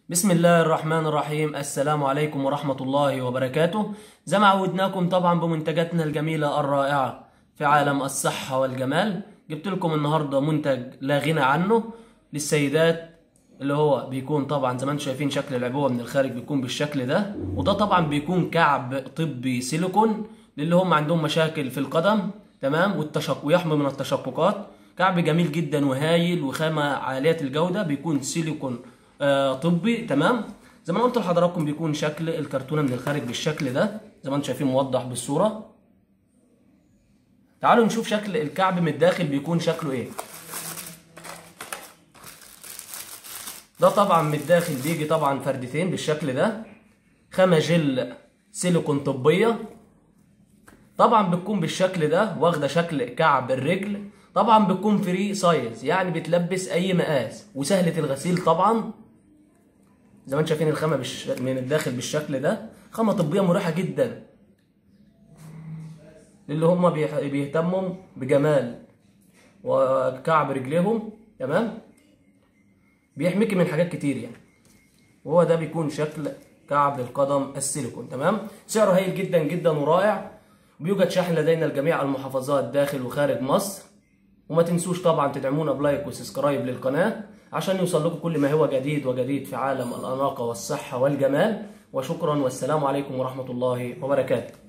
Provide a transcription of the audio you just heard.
بسم الله الرحمن الرحيم السلام عليكم ورحمة الله وبركاته زي ما عودناكم طبعا بمنتجاتنا الجميلة الرائعة في عالم الصحة والجمال جبت لكم النهاردة منتج لا غنى عنه للسيدات اللي هو بيكون طبعا زي ما انتم شايفين شكل العبوة من الخارج بيكون بالشكل ده وده طبعا بيكون كعب طبي سيليكون للي هم عندهم مشاكل في القدم تمام والتشق ويحمي من التشققات كعب جميل جدا وهايل وخامة عالية الجودة بيكون سيليكون آه طبي تمام زي ما أنا قلت لحضراتكم بيكون شكل الكرتونة من الخارج بالشكل ده زي ما انتم شايفين موضح بالصورة تعالوا نشوف شكل الكعب من الداخل بيكون شكله ايه ده طبعا من الداخل بيجي طبعا فردتين بالشكل ده خامة جل سيليكون طبية طبعا بتكون بالشكل ده واخدة شكل كعب الرجل طبعا بتكون فري سايز يعني بتلبس اي مقاس وسهلة الغسيل طبعا زي ما انتم شايفين الخامة بالش... من الداخل بالشكل ده خامة طبية مريحة جدا للي هم بيح... بيهتموا بجمال وكعب رجليهم تمام بيحميكي من حاجات كتير يعني وهو ده بيكون شكل كعب القدم السيليكون تمام سعره هايل جدا جدا ورائع بيوجد شحن لدينا لجميع المحافظات داخل وخارج مصر وما تنسوش طبعا تدعمونا بلايك وسبسكرايب للقناة عشان يوصل لكم كل ما هو جديد وجديد في عالم الأناقة والصحة والجمال وشكرا والسلام عليكم ورحمة الله وبركاته